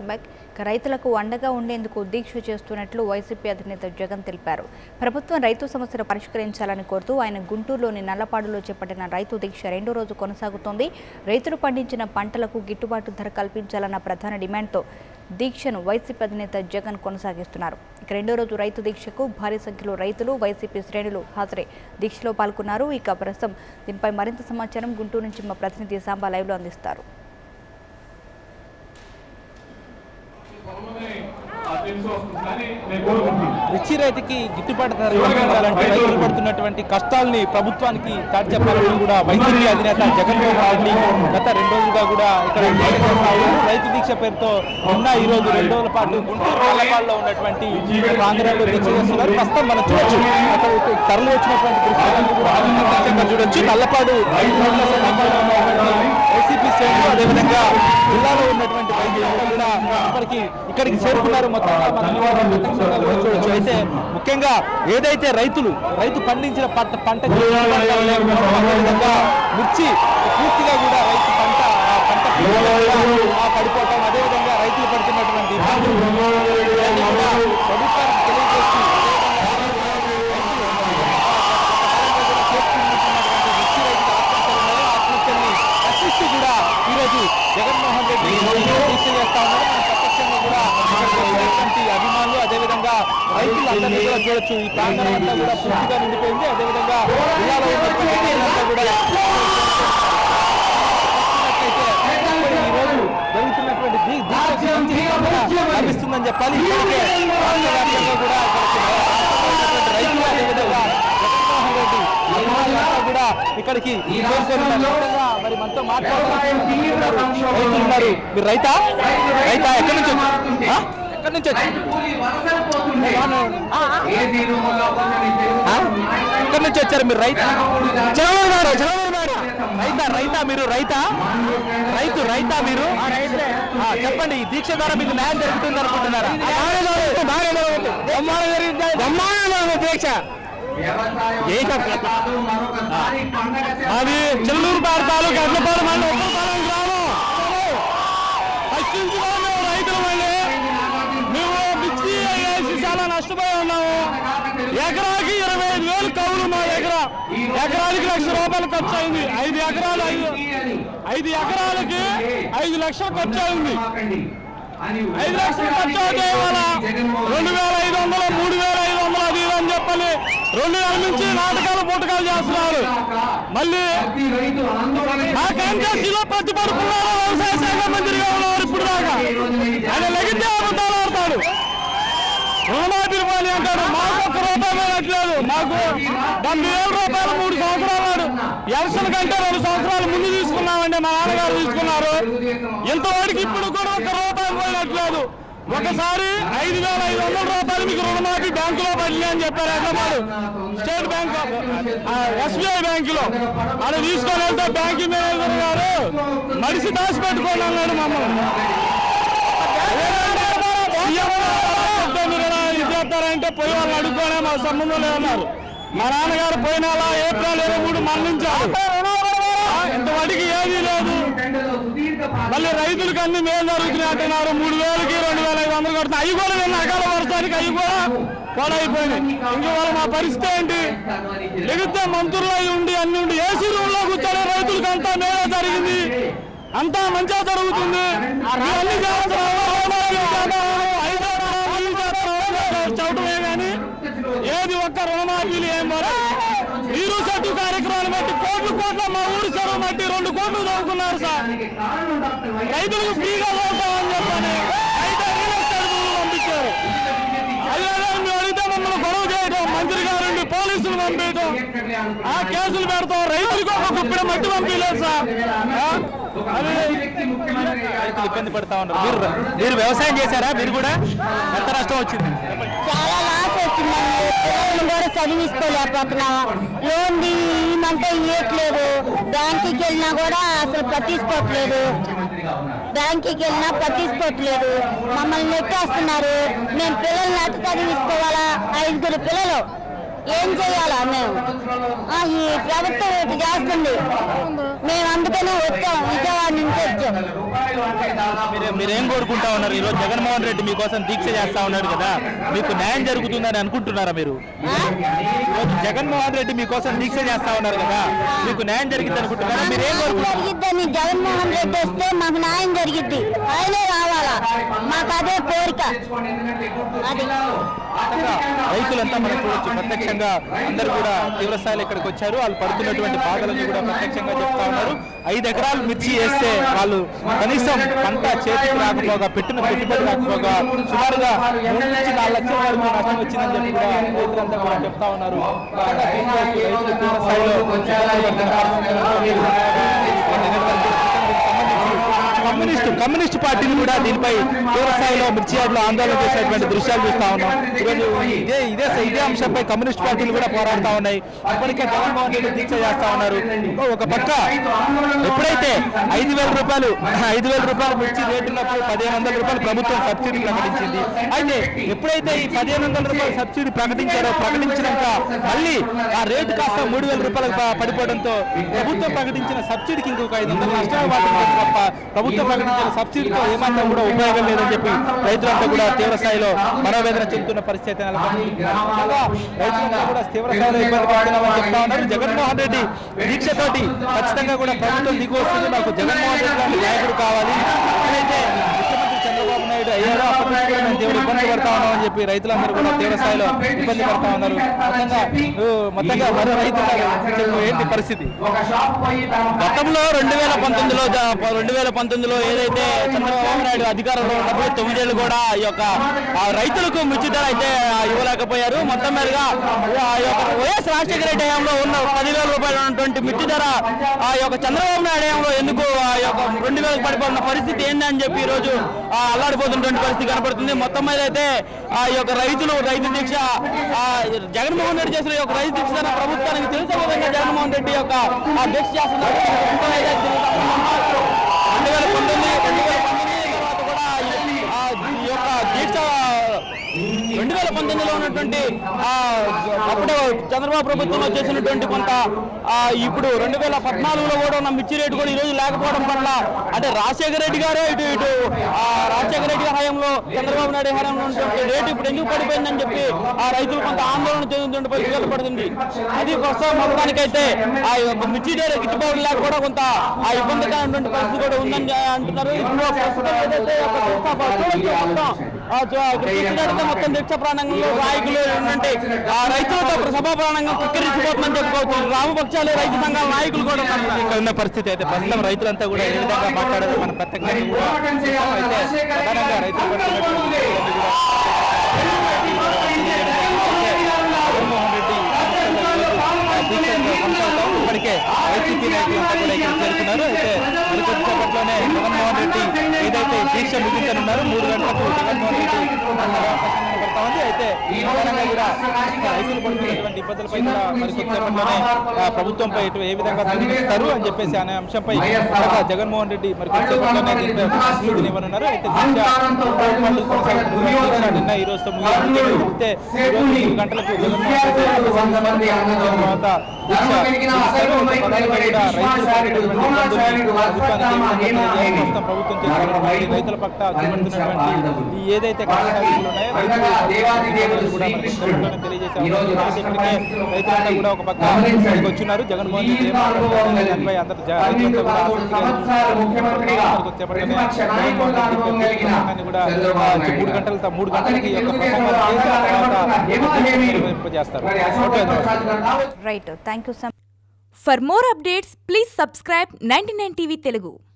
Back ఇక రైతులకు అండగా ఉండేందుకు దీక్ష చేస్తున్నట్లు వైసీపీ అధినేత జగన్ తెలిపారు ప్రభుత్వం రైతు సమస్యలు పరిష్కరించాలని కోరుతూ ఆయన గుంటూరులోని నల్లపాడులో చేపట్టిన రైతు దీక్ష రెండో రోజు కొనసాగుతోంది రైతులు పండించిన పంటలకు గిట్టుబాటు ధర కల్పించాలన్న ప్రధాన డిమాండ్తో దీక్షను వైసీపీ అధినేత జగన్ కొనసాగిస్తున్నారు ఇక రెండో రోజు రైతు దీక్షకు భారీ సంఖ్యలో రైతులు వైసీపీ శ్రేణులు హాజరై దీక్షలో పాల్గొన్నారు ఇక ప్రస్తుతం దీనిపై మరింత సమాచారం గుంటూరు నుంచి మా ప్రతినిధి సాంబా లైవ్లో అందిస్తారు మిర్చి రైతుకి గిట్టుబాటు ధర కల్పించాలంటే రైతులు పడుతున్నటువంటి కష్టాలని ప్రభుత్వానికి చాటి చెప్పాలని కూడా వైసీపీ అధినేత జగన్మోహన్ రెడ్డి గత రెండు రోజులుగా కూడా ఇక్కడ దీక్ష చేస్తున్నారు. రైతు దీక్ష పేరుతో ఉన్న ఈ రోజు రెండు రోజుల పాటు గుంటూరు నల్లపాడులో ఉన్నటువంటి ప్రాంగణంలో దీక్ష చేస్తున్నారు ప్రస్తుతం మనం చూడొచ్చు అక్కడ తరలి వచ్చినటువంటి దృశ్యాలను కూడా మనం ప్రత్యేకంగా చూడొచ్చు నల్లపాడు రోడ్ల సమీపంలో ఉన్నటువంటి వైసీపీ శ్రేణులు అదేవిధంగా జిల్లాలో ఉన్నటువంటి వైద్యులు కూడా ఇప్పటికి ఇక్కడికి చేరుకున్నారు మొత్తంగా మనం ప్రత్యక్షంగా కూడా చూడొచ్చు అయితే ముఖ్యంగా ఏదైతే రైతులు రైతు పండించిన పంట పంటకి గిట్టుబాటు లేకపోవడం, అదేవిధంగా మిర్చి పూర్తిగా కూడా రైతు పంట ఆ పంట పూర్తిగా కూడా, ఆ పడిపోవటం అదేవిధంగా రైతులు పడుతున్నటువంటి ఇబ్బందులు ఇవన్నీ కూడా ప్రభుత్వానికి తెలియజేస్తూ ప్రశ్నిస్తూ కూడా ఈరోజు జగన్మోహన్ రెడ్డి దీక్ష చేస్తా ఉన్నారు మనం ప్రత్యక్షంగా కూడా ఇక్కడ ఉన్నటువంటి అభిమానులు అదేవిధంగా రైతులు అందరినీ కూడా చూడొచ్చు ఈ ప్రాంగణం అంతా కూడా పూర్తిగా నిండిపోయింది అదేవిధంగా జిల్లాలో ఉన్నటువంటి రైతులంతా కూడా చూస్తున్నట్లయితే ఇక్కడ ఈ రోజు జరుగుతున్నటువంటి దీ- దీక్షకి మంచి స్పందన లభిస్తుందని చెప్పాలి ఇప్పటికే రాష్ట్ర వ్యాప్తంగా కూడా ఇక్కడ ఉన్నటువంటి రైతులు అదేవిధంగా జగన్మోహన్ రెడ్డి అభిమానులంతా కూడా ఇక్కడికి చేరుకొని మొత్తంగా మరి మనతో మాట్లాడుతున్నారు రైతులు ఉన్నారు మీరు రైతా రైతా ఎక్కడి నుంచి వచ్చారు? ఆ? ఎక్కడి నుంచి వచ్చారు? ఆ? ఎక్కడి నుంచి వచ్చారు మీరు రైతా చదవన్నారు చదవన్నారు రైతా రైతా మీరు రైతా రైతు రైతా మీరు ఆ, చెప్పండి ఈ దీక్ష ద్వారా మీకు న్యాయం జరుగుతుంది అనుకుంటున్నారా దీక్ష అది చెల్లూరుపాడు తాలూకు అడ్లపాడు మండలం ఉప్పలపాలెం గ్రామం ఫస్ట్ నుంచి కూడా మేము రైతులమండి మేము మిర్చి వేసి చాలా నష్టపోయి ఉన్నాము ఎకరాకి ఇరవై ఐదు వేలు కవులు మా దగ్గర ఎకరానికి లక్ష రూపాయలు ఖర్చు అయింది ఐదు ఎకరాలు ఐదు ఐదు ఎకరాలకి ఐదు లక్షలు ఖర్చు అయింది ఐదు లక్షలు ఖర్చు అవుతే ఇవాళ రెండు వేల ఐదు వందలు మూడు వేల ఐదు వందలు అది ఇది అని చెప్పాలి రెండు వేల నుంచి నాటకాలు పుట్టకాలు చేస్తున్నారు మళ్ళీ ఆ కాంగ్రెస్లో ప్రతి పడుకున్నారు వ్యవసాయ శాఖ మంత్రిగా ఉన్నారు ఇప్పుడు దాకా ఆయన లెగితే అబద్ధాలు ఆడతాడు రుణమాఫీ రూపాయలు అంటాడు మాకు ఒక్క రూపాయి వేయట్లేదు మాకు డెబ్బై వేల రూపాయలు మూడు సంవత్సరాలు నాడు ఎలక్షన్ కంటే రెండు సంవత్సరాలు ముందు తీసుకున్నామండి మా నాన్నగారు తీసుకున్నారు ఇంతవరకు ఇప్పుడు కూడా ఒక్క రూపాయి పోయినట్లేదు ఒకసారి ఐదు వేల ఐదు వందల రూపాయలు మీకు రుణమాఫీ బ్యాంకులో పడలే అని చెప్పారు ఎట్లమాడు స్టేట్ బ్యాంక్ ఎస్బీఐ బ్యాంకులో అది తీసుకొని వెళ్తే బ్యాంక్ మేనేజర్ గారు మడిసి దాచి పెట్టుకోండి అన్నాడు మమ్మల్ని మీరు ఎలా ఇది చేస్తారంటే పోయి వాళ్ళని అడుక్కోనే మా సంబంధం లేదన్నారు మా నాన్నగారు పోయిన నెల ఏప్రిల్ ఇరవై మూడు మరణించారు ఆ, ఇంతవరకు ఏమీ లేదు మళ్ళీ రైతులకు అన్ని మేలు జరుగుతున్నాయి అంటున్నారు మూడు వేలకి రెండు వేల ఐదు వందలు కడుతున్నాయి అవి కూడా నిన్న అకాల వర్షానికి అవి కూడా పాడైపోయినాయి ఇంక వాళ్ళ మా పరిస్థితి ఏంటి లెగితే మంత్రులు అయి ఉండి అన్ని ఉండి ఏసీ రూమ్ లో కూర్చొని రైతులకు అంతా మేలే జరిగింది అంతా మంచిగా జరుగుతుంది ఇవన్నీ చేస్తున్నాము, రుణమాఫీ చేస్తున్నాము, ఐదో రుణమాఫీ చేస్తున్నాము, చవటమే కానీ ఏది ఒక్క రుణమాఫీలు ఏం మరి నీరు చెట్టు కార్యక్రమాన్ని బట్టి కోట్లు కోట్ల మా ఊరు చెరువు బట్టి రెండు కోట్లు చదువుకున్నారు సార్ రైతులకు ఫ్రీగా చదువుతామని చెప్పని అయితే రియల్ ఎస్టేట్ భూములు పంపించారు అదే మేము అడిగితే మమ్మల్ని గొడవ చేయడం మంత్రి గారు పోలీసులు పంపించడం ఆ కేసులు పెడతాం రైతులకు ఒక గుప్పిడ మట్టి పంపించలేదు సార్ ఆ? అది రైతులు ఇబ్బంది పడతా ఉన్నారు మీరు మీరు వ్యవసాయం చేశారా మీరు కూడా ఎంత నష్టం వచ్చింది చాలా లాస్ వచ్చిందండి పిల్లల్ని కూడా చదివించుకోలేకపోతున్నాం లోన్ ఇవ్వమంటే ఇవ్వట్లేదు బ్యాంకుకి వెళ్ళినా కూడా అసలు పట్టించుకోవట్లేదు బ్యాంకుకి వెళ్ళినా పట్టించుకోవట్లేదు మమ్మల్ని నెట్టేస్తున్నారు మేము పిల్లల్ని అట్ట చదివించుకోవాలా ఐదుగురు పిల్లలు ఏం చేయాలా మేము ఆ, ఈ ప్రభుత్వం ఇటు చేస్తుంది మేము అందుకనే వచ్చాం విజయవాడ నుంచి వచ్చాం మీరు మీరేం కోరుకుంటా ఉన్నారు ఈరోజు జగన్మోహన్ రెడ్డి మీకోసం దీక్ష చేస్తా ఉన్నాడు కదా మీకు న్యాయం జరుగుతుందని అనుకుంటున్నారా మీరు ఆ? ఈరోజు జగన్మోహన్ రెడ్డి మీకోసం దీక్ష చేస్తా ఉన్నారు కదా మీకు న్యాయం జరిగింది అనుకుంటున్నారా మాకు మీరేం న్యాయం కోరుకుంటున్నారు జరిగిద్దని జగన్మోహన్ రెడ్డి వస్తే మాకు న్యాయం జరిగిద్ది ఆయనే రావాలా మాకు అదే కోరిక అది ఖచ్చితంగా రైతులంతా మనం చూడొచ్చు ప్రత్యక్షంగా అందరూ కూడా తీవ్ర స్థాయిలో ఇక్కడికి వచ్చారు వాళ్ళు పడుతున్నటువంటి బాధలను కూడా ప్రత్యక్షంగా చెప్తా ఉన్నారు ఐదు ఎకరాలు మిర్చి వేస్తే వాళ్ళు కనీసం పంట చేతికి రాకపోగా పెట్టిన పెట్టుబడి రాకపోగా సుమారుగా మూడు నుంచి నాలుగు లక్షల వరకు నష్టం వచ్చిందని చెప్పి కూడా రైతులంతా కూడా చెప్తా ఉన్నారు ఖచ్చితంగా దీనిపై రైతులు తీవ్ర స్థాయిలో కమ్యూనిస్ట్ కమ్యూనిస్ట్ పార్టీలు కూడా దీనిపై తీవ్ర స్థాయిలో మిర్చి యార్డులో ఆందోళన చేసేటువంటి దృశ్యాలు చూస్తా ఉన్నాం ఈరోజు ఇదే ఇదే ఇదే అంశంపై కమ్యూనిస్ట్ పార్టీలు కూడా పోరాడుతా ఉన్నాయి ఇప్పటికే జగన్మోహన్ రెడ్డి దీక్ష చేస్తా ఉన్నారు ఇంకో ఒక పక్క ఎప్పుడైతే ఐదు వేల రూపాయలు ఐదు వేల రూపాయలు మిర్చి రేటు ఉన్నప్పుడు పదిహేను వందల రూపాయలు ప్రభుత్వం సబ్సిడీ ప్రకటించింది అయితే ఎప్పుడైతే ఈ పదిహేను వందల రూపాయలు సబ్సిడీ ప్రకటించారో ప్రకటించినాక మళ్ళీ ఆ రేటు కాస్త మూడు వేల రూపాయలకు ప- పడిపోవడంతో ప్రభుత్వం ప్రకటించిన సబ్సిడీకి ఇంకొక ఐదు వందలు నష్టమే వాటిల్లింది తప్ప ప్రభుత్వం ప్రకటించిన సబ్సిడీతో ఏమాత్రం కూడా ఉపయోగం లేదని చెప్పి రైతులంతా కూడా తీవ్ర స్థాయిలో మనోవేదన చెందుతున్న పరిస్థితి నెలకొంది ముఖ్యంగా రైతులంతా కూడా తీవ్ర స్థాయిలో ఇబ్బంది పడుతున్నామని చెప్తా ఉన్నారు జగన్మోహన్ రెడ్డి దీక్షతోటి ఖచ్చితంగా కూడా ప్రభుత్వం దిగు వస్తుంది నాకు జగన్మోహన్ రెడ్డి లాంటి నాయకుడు కావాలి ఎప్పుడైతే ముఖ్యమంత్రి చంద్రబాబు నాయుడు అయ్యారో అప్పటి నుంచి కూడా మేము తీవ్ర ఇబ్బంది పడతా ఉన్నామని చెప్పి రైతులందరూ కూడా తీవ్ర స్థాయిలో ఇబ్బంది పడతా ఉన్నారు మొత్తంగా ఊ, మొత్తంగా మరో రైతులు చెప్పు ఏంటి పరిస్థితి గతంలో రెండు వేల పంతొమ్మిదిలో రెండు వేల పంతొమ్మిదిలో ఏదైతే చంద్రబాబు నాయుడు అధికారంలో ఉన్నప్పుడు తొమ్మిదేళ్ళు కూడా ఈ యొక్క ఆ, రైతులకు మిర్చి ధర అయితే ఆ, ఇవ్వలేకపోయారు మొత్తం మీదుగా ఆ యొక్క వైఎస్ రాజశేఖర రెడ్డి హయాంలో ఉన్న పదివేల రూపాయలు ఉన్నటువంటి మిర్చి ధర ఆ యొక్క చంద్రబాబు నాయుడు హయాంలో ఎందుకు ఆ యొక్క రెండు వేలకు పడిపోతున్న పరిస్థితి ఏందని చెప్పి ఈ రోజు ఆ, అల్లాడిపోతున్నటువంటి పరిస్థితి కనపడుతుంది మొత్తం మీద అయితే ఆ యొక్క రైతులు రైతు దీక్ష ఆ, జగన్మోహన్ రెడ్డి చేసిన ఈ యొక్క రైతు దీక్ష ధర ప్రభుత్వానికి తెలిసే విధంగా జగన్మోహన్ రెడ్డి యొక్క ఆ దీక్ష చేస్తున్నారు మొత్తం అయితే రెండు వేల పంతొమ్మిది రెండు వేల పంతొమ్మిది తర్వాత కూడా ఈ- ఆ ఈ యొక్క దీక్ష రెండు వేల పంతొమ్మిదిలో ఉన్నటువంటి ఆ, అప్పుడు చంద్రబాబు ప్రభుత్వంలో చేసినటువంటి కొంత ఆ, ఇప్పుడు రెండు వేల పద్నాలుగులో కూడా ఉన్న మిర్చి రేటు కూడా ఈ రోజు లేకపోవడం వల్ల అంటే రాజశేఖర రెడ్డి గారే ఇటు ఇటు ఆ, రాజశేఖర రెడ్డి గారి హయాంలో చంద్రబాబు నాయుడు హయాంలో ఉన్నటువంటి రేటు ఇప్పుడు ఎందుకు పడిపోయిందని చెప్పి ఆ రైతులు కొంత ఆందోళన చెందుతున్న పరిస్థితి పడుతుంది అది ప్రస్తుతం మొత్తానికైతే ఆ యొక్క మిర్చి రేటు గిట్టుబాటు లేక కూడా కొంత ఆ ఇబ్బందికరమైనటువంటి పరిస్థితి కూడా ఉందని అంటున్నారు ఇప్పుడు ప్రస్తుతం ఏదైతే ఒక దీక్ష చూడొచ్చు మొత్తం ఆ చూ- ఇక్కడ చూసినట్టయితే మొత్తం దీక్ష ప్రాణంగంలో నాయకులు ఏంటంటే ఆ రైతులతో సభా ప్రాణంగం కుక్కరించిపోతుందని చెప్పుకోవచ్చు రామపక్షాలు రైతు సంఘాల నాయకులు కూడా ఉన్నారు. ఇక్కడ ఉన్న పరిస్థితి అయితే ప్రస్తుతం రైతులంతా కూడా ఏ విధంగా మాట్లాడారు మన ప్రత్యక్షంగా కూడా చూసాం. అయితే ప్రధానంగా రైతులు పడుతున్నటువంటి ఇబ్బంది కూడా జగన్మోహన్ రెడ్డి దీక్షలో కొనసాగుతాం ఇప్పటికే వైసీపీ నాయకులంతా కూడా ఇక్కడ చేరుకున్నారు అయితే మరికొద్ది సేపట్లోనే జగన్మోహన్ రెడ్డి ఏదైతే దీక్ష ముగించనున్నారో మూడు గంటలకు జగన్మోహన్ రెడ్డి పడతా ఉంది అయితే ప్రధానంగా కూడా రైతులు పడుతున్నటువంటి ఇబ్బందులపై కూడా మరికొద్ది సేపట్లోనే ఆ, ప్రభుత్వంపై ఇటు ఏ విధంగా స్పందిస్తారు అని చెప్పేసి అనే అంశంపై త్వరగా జగన్మోహన్ రెడ్డి మరికొద్ది సేపట్లోనే దీంట్లో వివరించనివ్వనున్నారు అయితే దీక్ష వాళ్ళు కొనసాగుతున్న దీక్ష నిన్న ఈ రోజుతో ముగిసింది అయితే ఈ రోజు మూడు గంటలకు జగన్మోహన్ రెడ్డి తర్వాత దీక్ష ముగిస్తారు. ప్రధానంగా కూడా రైతులు పడుతున్నటువంటి ఇబ్బందుల్ని ప్రభుత్వానికి ఏ విధంగా చేయాలి, ప్రస్తుతం ప్రభుత్వం చేస్తున్నటువంటి రైతుల పట్ల చూపెడుతున్నటువంటి ఈ ఏదైతే కార్యక్రమాలు ఉన్నాయో రైతులు కూడా మనకి తెలుగులోనే తెలియజేసే అవకాశం ఉంది. ఇప్పటికే రైతులంతా కూడా ఒక పక్క ఇక్కడికి వచ్చినారు జగన్మోహన్ రెడ్డి ఏం మాట్లాడుతున్నారు దానిపై అందరూ జ- రైతులంతా కూడా ఆసక్తిగా ఇక్కడికి వచ్చేప్పటికనే జగన్మోహన్ రెడ్డి ప్రసంగాన్ని కూడా ఆ, మూడు గంటల మూడు గంటలకి ఈ యొక్క పర్ఫార్మెన్స్ చేసి ఆ తర్వాత చేస్తారు okay right thank you For more updates, please subscribe 99 TV Telugu.